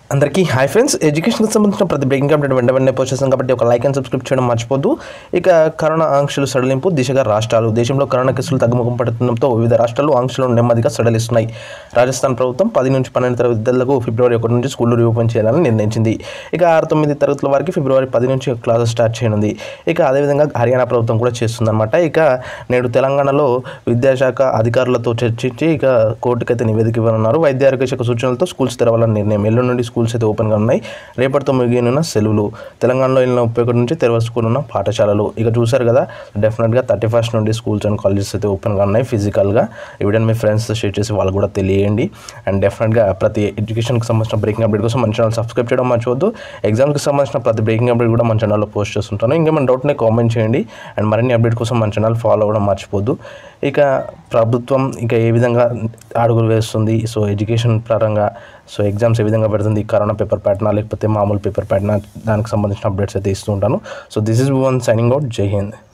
అందరికీ hi friends ఎడ్యుకేషన్కి సంబంధించిన ప్రతి బ్రేకింగ్ అప్డేట్ వెంట వెంటనే పోస్ట్ చేస్తాం కాబట్టి ఒక లైక్ అండ్ సబ్స్క్రైబ్ చేయడం మర్చిపోద్దు ఇక కరోనా ఆంక్షలు సడలింపు దిశగా రాష్ట్రాలు దేశంలో కరోనా కేసులు తగ్గుముఖం పడుతుండటంతో వివిధ రాష్ట్రాలు ఆంక్షలను నెమ్మదిగా సడలిస్తున్నాయి రాజస్థాన్ ప్రభుత్వం పది నుంచి పన్నెండు తరగతి విద్యార్థులకు ఫిబ్రవరి ఒకటి నుంచి స్కూళ్లు రీఓపెన్ చేయాలని నిర్ణయించింది ఇక ఆరు తొమ్మిది తరగతుల వారికి ఫిబ్రవరి పది నుంచి క్లాసెస్ స్టార్ట్ చేయనుంది ఇక అదేవిధంగా హర్యానా ప్రభుత్వం కూడా చేస్తుందన్నమాట ఇక నేడు తెలంగాణలో విద్యాశాఖ అధికారులతో చర్చించి ఇక కోర్టుకైతే నివేదిక ఇవ్వనున్నారు వైద్య ఆరోగ్య శాఖ సూచనలతో స్కూల్స్ తెరవాలని నిర్ణయం ఎల్లుండి నుండి స్కూల్స్ అయితే ఓపెన్గా ఉన్నాయి రేపటితో ముగియనున్న సెలవులు తెలంగాణలో వెళ్ళిన ముప్పై ఒకటి నుంచి తెరవసుకున్న పాఠశాలలు ఇక చూశారు కదా డెఫినెట్గా థర్టీ ఫస్ట్ నుండి స్కూల్స్ అండ్ కాలేజెస్ అయితే ఓపెన్గా ఉన్నాయి ఫిజికల్గా వీడియోని మీ ఫ్రెండ్స్ షేర్ చేసి వాళ్ళు కూడా తెలియండి అండ్ డెఫినెట్గా ప్రతి ఎడ్యుకేషన్కి సంబంధించిన బ్రేకింగ్ అప్డేట్ కోసం మన ఛానల్ సబ్స్క్రైబ్ చేయడం మర్చిపోద్దు ఎగ్జామ్స్కి సంబంధించిన ప్రతి బ్రేకింగ్ అప్డేట్ కూడా మన ఛానల్లో పోస్ట్ చేస్తుంటాను ఇంకేమైనా డౌట్ని కామెంట్ చేయండి అండ్ మరిన్ని అప్డేట్ కోసం మన ఛానల్ ఫాలో అవ్వడం మర్చిపోద్దు ఇక ప్రభుత్వం ఇక ఏ విధంగా అడుగులు వేస్తుంది సో ఎడ్యుకేషన్ పరంగా సో ఎగ్జామ్స్ ఏ విధంగా పెడుతుంది కరోనా పేపర్ ప్యాటర్నా లేకపోతే మామూలు పేపర్ ప్యాటర్నా దానికి సంబంధించిన అప్డేట్స్ అయితే ఇస్తూ ఉంటాను so this is one signing out జై హింద్